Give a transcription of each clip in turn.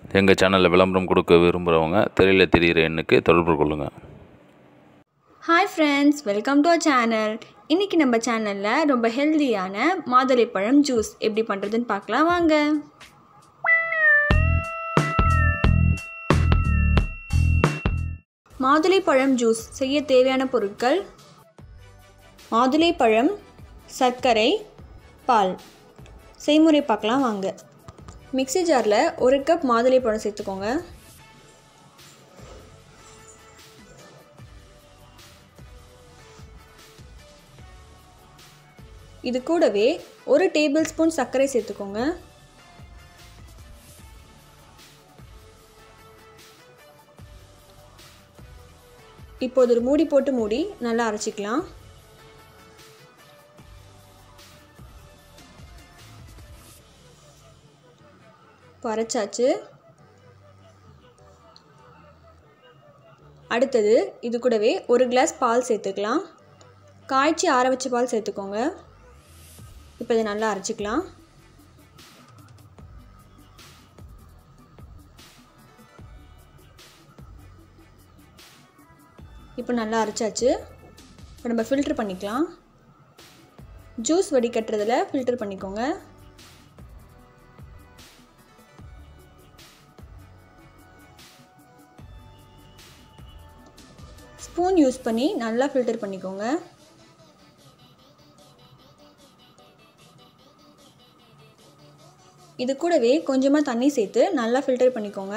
எங்கள் சேனலில் விளம்பரம் கொடுக்க விரும்புகிறவங்க திரையில் தெரிகிற எண்ணுக்கு தொடர்பு கொள்ளுங்கள் hi friends welcome to our channel இன்றைக்கி நம்ம சேனலில் ரொம்ப ஹெல்தியான மாதுளைப்பழம் ஜூஸ் எப்படி பண்ணுறதுன்னு பார்க்கலாம் வாங்க மாதுளைப்பழம் ஜூஸ் செய்ய தேவையான பொருட்கள் மாதுளைப்பழம் சர்க்கரை பால் செய்முறை பார்க்கலாம் வாங்க மிக்ஸி ஜாரில் ஒரு கப் மாதுளைப்பழம் சேர்த்துக்கோங்க இது கூடவே ஒரு டேபிள் ஸ்பூன் சர்க்கரை சேர்த்துக்கோங்க இப்போது ஒரு மூடி போட்டு மூடி நல்லா அரைச்சிக்கலாம் இப்போ அரைச்சாச்சு அடுத்தது இது கூடவே ஒரு கிளாஸ் பால் சேர்த்துக்கலாம் காய்ச்சி ஆற வச்ச பால் சேர்த்துக்கோங்க இப்போ இதை நல்லா அரைச்சிக்கலாம் இப்போ நல்லா அரைச்சாச்சு இப்போ நம்ம ஃபில்ட்ரு பண்ணிக்கலாம் ஜூஸ் வடிகட்டுறதுல ஃபில்டர் பண்ணிக்கோங்க ஸ்பூன் யூஸ் பண்ணி நல்லா ஃபில்டர் பண்ணிக்கோங்க இது கூடவே கொஞ்சமாக தண்ணி சேர்த்து நல்லா ஃபில்டர் பண்ணிக்கோங்க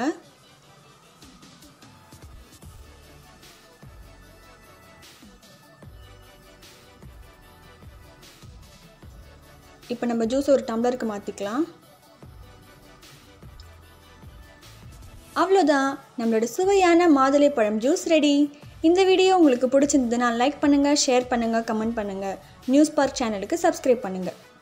இப்போ நம்ம ஜூஸ் ஒரு டம்ளருக்கு மாற்றிக்கலாம் அவ்வளோதான் நம்மளோட சுவையான மாதுளைப்பழம் ஜூஸ் ரெடி இந்த வீடியோ உங்களுக்கு பிடிச்சிருந்ததுன்னா லைக் பண்ணுங்கள் ஷேர் பண்ணுங்கள் கமெண்ட் பண்ணுங்கள் நியூஸ் பார்க் சேனலுக்கு சப்ஸ்கிரைப் பண்ணுங்கள்